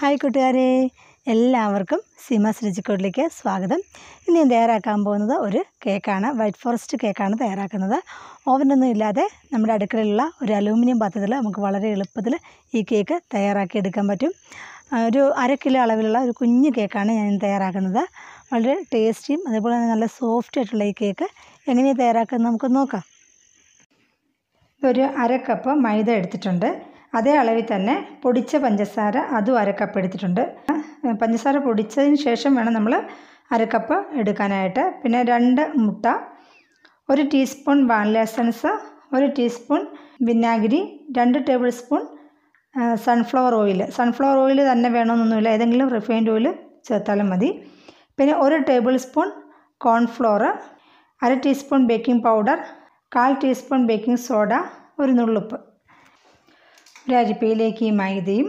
hi കൂട്ടുകാരെ എല്ലാവർക്കും സീമാസ് രുചിക്കോട്ടിലേക്ക് സ്വാഗതം ഇന്ന് ഞാൻ തയ്യാറാക്കാൻ പോകുന്നത് ഒരു കേക്കാണ് വൈറ്റ് ഫോറസ്റ്റ് കേക്കാണ് തയ്യാറാക്കുന്നത് ഓവനൊന്നും ഇല്ലാതെ നമ്മുടെ അടുക്കളയിലുള്ള ഒരു അലൂമിനിയം പാത്രത്തിൽ നമുക്ക് വളരെ എളുപ്പത്തിൽ ഈ കേക്ക് തയ്യാറാക്കി എടുക്കാൻ പറ്റും ആ, ഒരു അര കിലോ അളവിലുള്ള ഒരു കുഞ്ഞു കേക്കാണ് ഞാൻ ഇന്ന് തയ്യാറാക്കുന്നത് വളരെ ടേസ്റ്റിയും അതേപോലെ തന്നെ നല്ല സോഫ്റ്റ് ആയിട്ടുള്ള ഈ കേക്ക് എങ്ങനെയാണ് തയ്യാറാക്കുന്നത് നമുക്ക് നോക്കാം ഒരു അര കപ്പ് മൈദ എടുത്തിട്ടുണ്ട് അതേ അളവിൽ തന്നെ പൊടിച്ച പഞ്ചസാര അതും അര കപ്പ് എടുത്തിട്ടുണ്ട് പഞ്ചസാര പൊടിച്ചതിന് ശേഷം വേണം നമ്മൾ അര കപ്പ് എടുക്കാനായിട്ട് പിന്നെ രണ്ട് മുട്ട ഒരു ടീസ്പൂൺ വാനില എസൻസ് ഒരു ടീസ്പൂൺ വിനാഗിരി രണ്ട് tablespoon sunflower oil sunflower oil തന്നെ വേണമെന്നൊന്നുമില്ല ഏതെങ്കിലും റിഫൈൻഡ് ഓയിൽ ചേർത്താലും മതി പിന്നെ ഒരു ടേബിൾ സ്പൂൺ കോൺഫ്ലോർ അര ടീസ്പൂൺ ബേക്കിംഗ് പൗഡർ കാൽ ടീസ്പൂൺ ബേക്കിംഗ് സോഡ ഒരു നുള്ളുപ്പ് ഒരു അരിപ്പയിലേക്ക് ഈ മൈദയും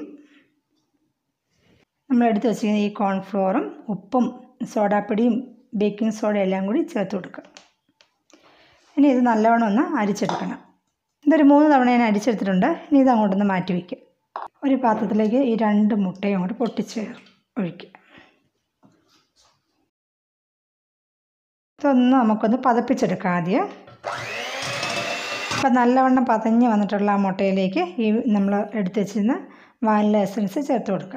നമ്മൾ എടുത്ത് വെച്ചിരിക്കുന്ന ഈ കോൺഫ്ലോറും ഉപ്പും സോഡാപ്പൊടിയും ബേക്കിംഗ് സോഡ എല്ലാം കൂടി ചേർത്ത് കൊടുക്കുക ഇനി ഇത് നല്ലവണ്ണം ഒന്ന് അരിച്ചെടുക്കണം ഇതൊരു മൂന്ന് തവണ ഞാൻ അരിച്ചെടുത്തിട്ടുണ്ട് ഇനി ഇത് അങ്ങോട്ടൊന്ന് മാറ്റി വയ്ക്കുക ഒരു പാത്രത്തിലേക്ക് ഈ രണ്ട് മുട്ടയും അങ്ങോട്ട് പൊട്ടിച്ച് ഒഴിക്കുക ഇതൊന്ന് നമുക്കൊന്ന് പതപ്പിച്ചെടുക്കാം ആദ്യം അപ്പം നല്ലവണ്ണം പതഞ്ഞ് വന്നിട്ടുള്ള ആ മുട്ടയിലേക്ക് ഈ നമ്മൾ എടുത്ത് വെച്ചിരുന്ന വാനില എസൻസ് ചേർത്ത് കൊടുക്കുക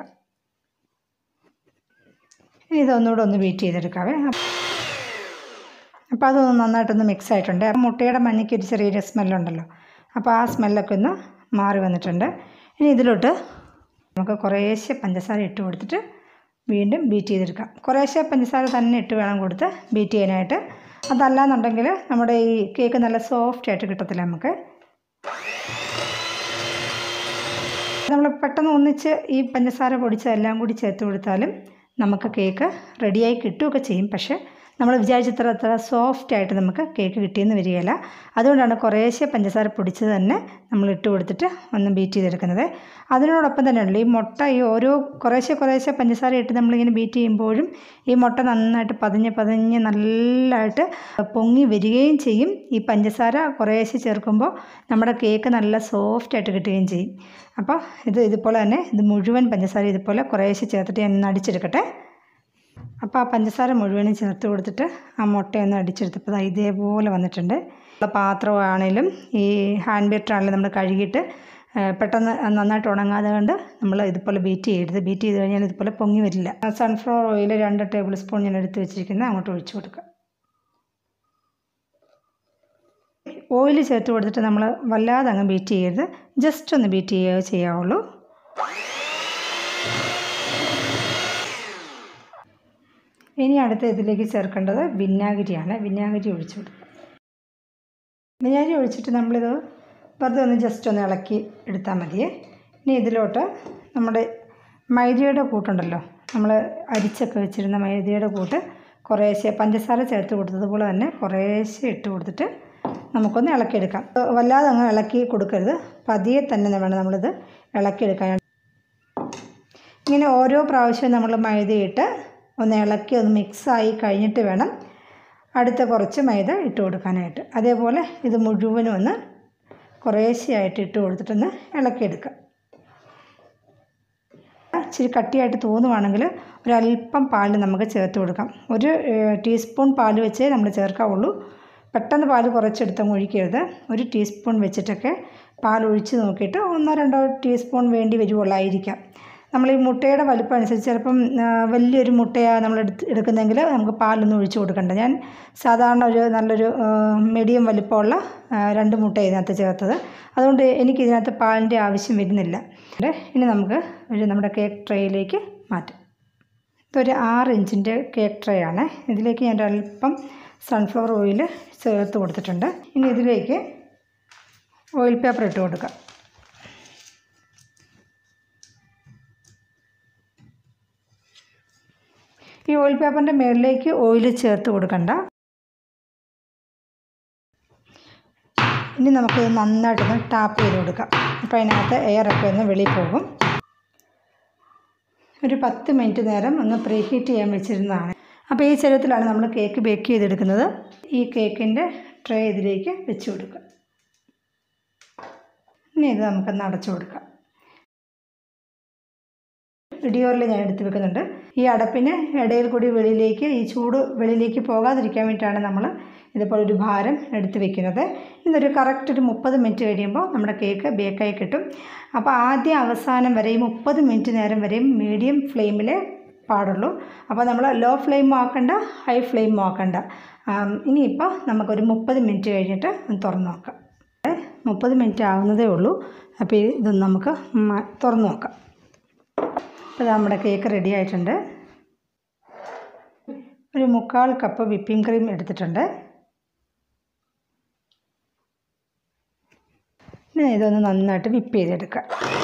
ഇനി ഇതൊന്നുകൂടെ ഒന്ന് ബീറ്റ് ചെയ്തെടുക്കാവേ അപ്പോൾ അതൊന്ന് നന്നായിട്ടൊന്ന് മിക്സ് ആയിട്ടുണ്ട് അപ്പം മുട്ടയുടെ മഞ്ഞയ്ക്ക് ഒരു ചെറിയൊരു സ്മെല്ലുണ്ടല്ലോ അപ്പോൾ ആ സ്മെല്ലൊക്കെ ഒന്ന് മാറി വന്നിട്ടുണ്ട് ഇനി ഇതിലോട്ട് നമുക്ക് കുറേശ്ശെ പഞ്ചസാര ഇട്ട് കൊടുത്തിട്ട് വീണ്ടും ബീറ്റ് ചെയ്തെടുക്കാം കുറേശ്ശെ പഞ്ചസാര തന്നെ ഇട്ട് വേണം കൊടുത്ത് ബീറ്റ് ചെയ്യാനായിട്ട് അതല്ലാന്നുണ്ടെങ്കിൽ നമ്മുടെ ഈ കേക്ക് നല്ല സോഫ്റ്റ് ആയിട്ട് കിട്ടത്തില്ല നമുക്ക് നമ്മൾ പെട്ടെന്ന് ഒന്നിച്ച് ഈ പഞ്ചസാര പൊടിച്ചതെല്ലാം കൂടി ചേർത്ത് കൊടുത്താലും നമുക്ക് കേക്ക് റെഡിയായി കിട്ടുകയൊക്കെ ചെയ്യും പക്ഷേ നമ്മൾ വിചാരിച്ചത്ര അത്ര സോഫ്റ്റ് ആയിട്ട് നമുക്ക് കേക്ക് കിട്ടിയെന്ന് വരികയില്ല അതുകൊണ്ടാണ് കുറേശ്ശെ പഞ്ചസാര പൊടിച്ചത് തന്നെ നമ്മൾ ഇട്ട് കൊടുത്തിട്ട് ഒന്ന് ബീറ്റ് ചെയ്തെടുക്കുന്നത് അതിനോടൊപ്പം തന്നെ ഉള്ളു ഈ മുട്ട ഈ ഓരോ കുറേശ്ശെ കുറേശ്ശെ പഞ്ചസാര ഇട്ട് നമ്മളിങ്ങനെ ബീറ്റ് ചെയ്യുമ്പോഴും ഈ മുട്ട നന്നായിട്ട് പതിഞ്ഞ് പതിഞ്ഞ് നല്ലതായിട്ട് പൊങ്ങി വരികയും ചെയ്യും ഈ പഞ്ചസാര കുറേശ്ശെ ചേർക്കുമ്പോൾ നമ്മുടെ കേക്ക് നല്ല സോഫ്റ്റ് ആയിട്ട് കിട്ടുകയും ചെയ്യും അപ്പോൾ ഇത് ഇതുപോലെ തന്നെ ഇത് മുഴുവൻ പഞ്ചസാര ഇതുപോലെ കുറേശ്ശെ ചേർത്തിട്ട് ഞാൻ ഒന്ന് അടിച്ചെടുക്കട്ടെ അപ്പോൾ ആ പഞ്ചസാര മുഴുവനും ചേർത്ത് കൊടുത്തിട്ട് ആ മുട്ടയൊന്ന് അടിച്ചെടുത്തപ്പോൾ ദാ ഇതേപോലെ വന്നിട്ടുണ്ട് ഉള്ള പാത്രമാണേലും ഈ ഹാൻഡ് ബീറ്ററാണെങ്കിലും നമ്മൾ കഴുകിയിട്ട് ആ, പെട്ടെന്ന് നന്നായിട്ട് ഉണങ്ങാതെ കൊണ്ട് നമ്മൾ ഇതുപോലെ ബീറ്റ് ചെയ്യരുത് ബീറ്റ് ചെയ്ത് കഴിഞ്ഞാൽ ഇതുപോലെ പൊങ്ങി വരില്ല സൺഫ്ലവർ ഓയിൽ രണ്ട് ടേബിൾ സ്പൂൺ ഞാൻ എടുത്ത് വെച്ചിരിക്കുന്നത് അങ്ങോട്ട് ഒഴിച്ചു കൊടുക്കുക ഓയിൽ ചേർത്ത് കൊടുത്തിട്ട് നമ്മൾ വല്ലാതെ അങ്ങ് ബീറ്റ് ചെയ്യരുത് ജസ്റ്റ് ഒന്ന് ബീറ്റ് ചെയ്യുകയോ ചെയ്യാവുള്ളൂ ഇനി അടുത്ത ഇതിലേക്ക് ചേർക്കേണ്ടത് വിനാഗിരിയാണ് വിനാഗിരി ഒഴിച്ചു കൊടുക്കുക വിനാഗിരി ഒഴിച്ചിട്ട് നമ്മളിത് വെറുതെ ഒന്ന് ജസ്റ്റ് ഒന്ന് ഇളക്കി എടുത്താൽ മതിയേ ഇനി ഇതിലോട്ട് നമ്മുടെ മൈദയുടെ കൂട്ടുണ്ടല്ലോ നമ്മൾ അരിച്ചൊക്കെ വെച്ചിരുന്ന മൈദയുടെ കൂട്ട് കുറേശ്ശെ പഞ്ചസാര ചേർത്ത് കൊടുത്തതുപോലെ തന്നെ കുറേശ്ശെ ഇട്ട് കൊടുത്തിട്ട് നമുക്കൊന്ന് ഇളക്കിയെടുക്കാം വല്ലാതെ അങ്ങ് ഇളക്കി കൊടുക്കരുത് പതിയെ തന്നെ വേണം നമ്മളിത് ഇളക്കിയെടുക്കാൻ ഇങ്ങനെ ഓരോ പ്രാവശ്യവും നമ്മൾ മൈദയിട്ട് ഒന്ന് ഇളക്കി ഒന്ന് മിക്സായി കഴിഞ്ഞിട്ട് വേണം അടുത്ത കുറച്ച് മൈദ ഇട്ട് കൊടുക്കാനായിട്ട് അതേപോലെ ഇത് മുഴുവനും ഒന്ന് കുറേശ്ശെയായിട്ട് ഇട്ട് കൊടുത്തിട്ടൊന്ന് ഇളക്കിയെടുക്കുക ഇച്ചിരി കട്ടിയായിട്ട് തോന്നുവാണെങ്കിൽ ഒരല്പം പാൽ നമുക്ക് ചേർത്ത് കൊടുക്കാം ഒരു ഏഹ്, ടീസ്പൂൺ പാൽ വെച്ചേ നമ്മൾ ചേർക്കാവുള്ളൂ പെട്ടെന്ന് പാൽ കുറച്ചെടുത്തങ്ങ് ഒഴിക്കരുത് ഒരു ടീസ്പൂൺ വെച്ചിട്ടൊക്കെ പാൽ ഒഴിച്ച് നോക്കിയിട്ട് ഒന്നോ രണ്ടോ ടീസ്പൂൺ വേണ്ടി വരുവുള്ളായിരിക്കാം നമ്മൾ ഈ മുട്ടയുടെ വലിപ്പം അനുസരിച്ച് ചിലപ്പം ആ, വലിയൊരു മുട്ടയാണ് നമ്മൾ എടുത്ത് എടുക്കുന്നെങ്കിൽ നമുക്ക് പാലൊന്നും ഒഴിച്ച് കൊടുക്കണ്ട ഞാൻ സാധാരണ ഒരു നല്ലൊരു മീഡിയം വലിപ്പമുള്ള ആ, രണ്ട് മുട്ട ഇതിനകത്ത് ചേർത്തത് അതുകൊണ്ട് എനിക്ക് ഇതിനകത്ത് പാലിൻ്റെ ആവശ്യം വരുന്നില്ല ഇനി നമുക്ക് ഒരു നമ്മുടെ കേക്ക് ട്രേയിലേക്ക് മാറ്റാം ഇതൊരു ആറ് ഇഞ്ചിൻ്റെ കേക്ക് ട്രേ ആണ് ഇതിലേക്ക് ഞാൻ ഒരല്പം സൺഫ്ലവർ ഓയിൽ ചേർത്ത് കൊടുത്തിട്ടുണ്ട് ഇനി ഇതിലേക്ക് ഓയിൽ പേപ്പർ ഇട്ട് കൊടുക്കാം ഈ ഓയിൽ പേപ്പറിൻ്റെ മുകളിലേക്ക് ഓയിൽ ചേർത്ത് കൊടുക്കണ്ട ഇനി നമുക്കിത് നന്നായിട്ടൊന്ന് ടാപ്പ് ചെയ്ത് കൊടുക്കാം അപ്പോൾ അതിനകത്ത് എയറൊക്കെ ഒന്ന് വെളിയിൽ പോകും ഒരു പത്ത് മിനിറ്റ് നേരം ഒന്ന് പ്രീ ഹീറ്റ് ചെയ്യാൻ വെച്ചിരുന്നതാണ് അപ്പോൾ ഈ ചരുവത്തിലാണ് നമ്മൾ കേക്ക് ബേക്ക് ചെയ്തെടുക്കുന്നത് ഈ കേക്കിൻ്റെ ട്രേ ഇതിലേക്ക് വെച്ച് കൊടുക്കുക ഇനി ഇത് നമുക്കൊന്ന് അടച്ചു കൊടുക്കാം ഇടിയോറിൽ ഞാൻ എടുത്ത് വെക്കുന്നുണ്ട് ഈ അടപ്പിന് ഇടയിൽ കൂടി വെളിയിലേക്ക് ഈ ചൂട് വെളിയിലേക്ക് പോകാതിരിക്കാൻ വേണ്ടിയിട്ടാണ് നമ്മൾ ഇതുപോലെ ഒരു ഭാരം എടുത്ത് വെക്കുന്നത് ഇതൊരു കറക്റ്റ് ഒരു മുപ്പത് മിനിറ്റ് കഴിയുമ്പോൾ നമ്മുടെ കേക്ക് ബേക്കായി കിട്ടും അപ്പോൾ ആദ്യം അവസാനം വരെയും മുപ്പത് മിനിറ്റ് നേരം വരെയും മീഡിയം ഫ്ലെയിമിൽ പാടുള്ളൂ അപ്പോൾ നമ്മൾ ലോ ഫ്ലെയിം ആക്കണ്ട ഹൈ ഫ്ലെയിം ആക്കണ്ട ഇനിയിപ്പോൾ നമുക്കൊരു മുപ്പത് മിനിറ്റ് കഴിഞ്ഞിട്ട് ഒന്ന് തുറന്ന് നോക്കാം മുപ്പത് മിനിറ്റ് ആവുന്നതേ ഉള്ളൂ അപ്പോൾ ഇത് നമുക്ക് മ- തുറന്ന് നോക്കാം അപ്പോൾ നമ്മുടെ കേക്ക് റെഡി ആയിട്ടുണ്ട് ഒരു മുക്കാൽ കപ്പ് വിപ്പിംഗ് ക്രീം എടുത്തിട്ടുണ്ട് ഇനി ഇതൊന്ന് നന്നായിട്ട് വിപ്പ് ചെയ്തെടുക്കുക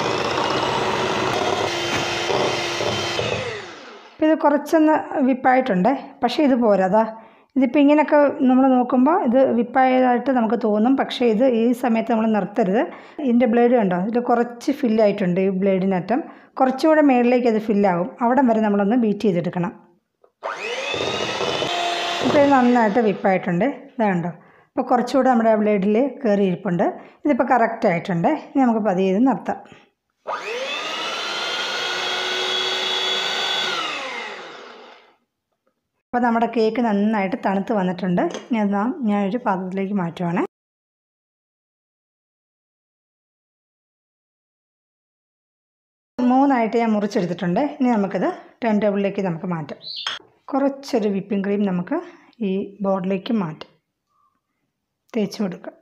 അപ്പോൾ ഇത് കുറച്ചൊന്ന് വിപ്പായിട്ടുണ്ട് പക്ഷേ ഇത് പോരാ അതാ ഇതിപ്പോൾ ഇങ്ങനെയൊക്കെ നമ്മൾ നോക്കുമ്പോൾ ഇത് വിപ്പായതായിട്ട് നമുക്ക് തോന്നും പക്ഷേ ഇത് ഈ സമയത്ത് നമ്മൾ നിർത്തരുത് ഇതിൻ്റെ ബ്ലേഡ് കണ്ടോ ഇതിൽ കുറച്ച് ഫില്ലായിട്ടുണ്ട് ഈ ബ്ലേഡിനറ്റം കുറച്ചുകൂടെ മേളിലേക്ക് അത് ഫില്ലാകും അവിടം വരെ നമ്മളൊന്ന് ബീറ്റ് ചെയ്തെടുക്കണം ഇപ്പോൾ ഇത് നന്നായിട്ട് വിപ്പായിട്ടുണ്ട് ഇത് കണ്ടോ ഇപ്പോൾ കുറച്ചുകൂടെ നമ്മുടെ ബ്ലേഡിൽ കയറിയിരിപ്പുണ്ട് ഇതിപ്പോൾ കറക്റ്റ് ആയിട്ടുണ്ട് ഇനി നമുക്ക് പതിയെ ഇത് നിർത്താം അപ്പോൾ നമ്മുടെ കേക്ക് നന്നായിട്ട് തണുത്ത് വന്നിട്ടുണ്ട് ഇനി അത് നാം ഞാനൊരു പാത്രത്തിലേക്ക് മാറ്റുവാണ് മൂന്നായിട്ട് ഞാൻ മുറിച്ചെടുത്തിട്ടുണ്ട് ഇനി നമുക്കിത് ടേൺ ടേബിളിലേക്ക് നമുക്ക് മാറ്റാം കുറച്ചൊരു വിപ്പിംഗ് ക്രീം നമുക്ക് ഈ ബോർഡിലേക്ക് മാറ്റാം തേച്ച് കൊടുക്കുക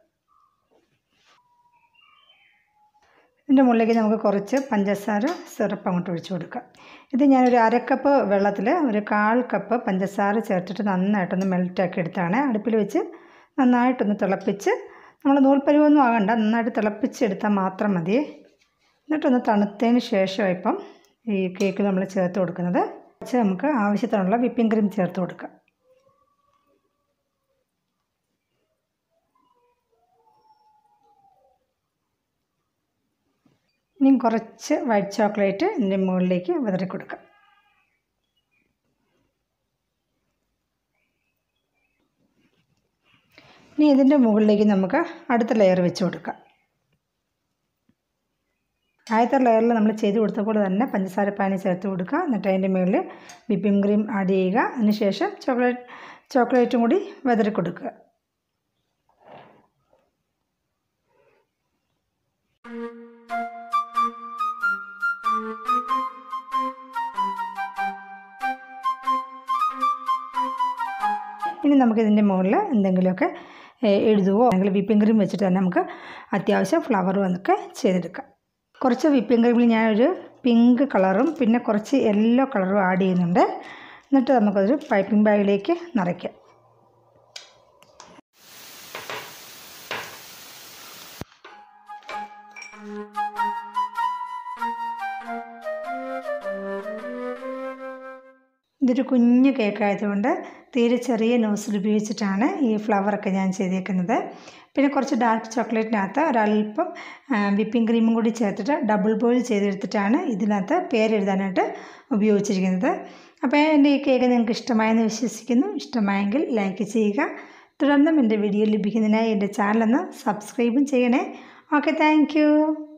ഇതിൻ്റെ മുകളിലേക്ക് നമുക്ക് കുറച്ച് പഞ്ചസാര സിറപ്പ് അങ്ങോട്ട് ഒഴിച്ച് കൊടുക്കാം ഇത് ഞാനൊരു അരക്കപ്പ് വെള്ളത്തിൽ ഒരു കാൽ കപ്പ് പഞ്ചസാര ചേർത്തിട്ട് നന്നായിട്ടൊന്ന് മെൽറ്റാക്കി എടുത്താണ് അടുപ്പിൽ വെച്ച് നന്നായിട്ടൊന്ന് തിളപ്പിച്ച് നമ്മൾ നൂൽപ്പരുവൊന്നും ആകണ്ട നന്നായിട്ട് തിളപ്പിച്ചെടുത്താൽ മാത്രം മതി എന്നിട്ടൊന്ന് തണുത്തതിന് ശേഷം ഇപ്പം ഈ കേക്ക് നമ്മൾ ചേർത്ത് കൊടുക്കുന്നത് വെച്ച് നമുക്ക് ആവശ്യത്തിനുള്ള വിപ്പിംഗ് ക്രീം ചേർത്ത് കൊടുക്കാം ഇനി കുറച്ച് വൈറ്റ് ചോക്ലേറ്റ് ഇതിൻ്റെ മുകളിലേക്ക് വിതറി കൊടുക്കാം ഇനി ഇതിൻ്റെ മുകളിലേക്ക് നമുക്ക് അടുത്ത ലെയർ വെച്ച് കൊടുക്കാം ആദ്യത്തെ ലെയറിൽ നമ്മൾ ചെയ്ത് കൊടുത്ത പോലെ തന്നെ പഞ്ചസാര പാനി ചേർത്ത് കൊടുക്കുക എന്നിട്ട് അതിൻ്റെ മുകളിൽ വിപ്പിംഗ് ക്രീം ആഡ് ചെയ്യുക അതിനുശേഷം ചോക്ലേറ്റ് ചോക്ലേറ്റും കൂടി വിതറി കൊടുക്കുക ഇനി നമുക്കിതിൻ്റെ മുകളിൽ എന്തെങ്കിലുമൊക്കെ ഏഹ്, എഴുതുവോ അല്ലെങ്കിൽ വിപ്പിംഗ് ക്രീം വെച്ചിട്ട് തന്നെ നമുക്ക് അത്യാവശ്യം ഫ്ലവറും എന്നൊക്കെ ചെയ്തെടുക്കാം കുറച്ച് വിപ്പിംഗ് ക്രീമിൽ ഞാനൊരു പിങ്ക് കളറും പിന്നെ കുറച്ച് യെല്ലോ കളറും ആഡ് ചെയ്യുന്നുണ്ട് എന്നിട്ട് നമുക്കതൊരു പൈപ്പിംഗ് ബാഗിലേക്ക് നിറയ്ക്കാം ഇതൊരു കുഞ്ഞു കേക്ക് ആയതുകൊണ്ട് തീരെ ചെറിയ നോസിൽ ഉപയോഗിച്ചിട്ടാണ് ഈ ഫ്ലവറൊക്കെ ഞാൻ ചെയ്തേക്കുന്നത് പിന്നെ കുറച്ച് ഡാർക്ക് ചോക്ലേറ്റിനകത്ത് ഒരല്പം വിപ്പിംഗ് ക്രീമും കൂടി ചേർത്തിട്ട് ഡബിൾ ബോയിൽ ചെയ്തെടുത്തിട്ടാണ് ഇതിനകത്ത് പേരെഴുതാനായിട്ട് ഉപയോഗിച്ചിരിക്കുന്നത് അപ്പോൾ എൻ്റെ ഈ കേക്ക് നിങ്ങൾക്ക് ഇഷ്ടമായെന്ന് വിശ്വസിക്കുന്നു ഇഷ്ടമായെങ്കിൽ ലൈക്ക് ചെയ്യുക തുടർന്നും എൻ്റെ വീഡിയോ ലഭിക്കുന്നതിനായി എൻ്റെ ചാനലൊന്ന് സബ്സ്ക്രൈബും ചെയ്യണേ ഓക്കെ താങ്ക്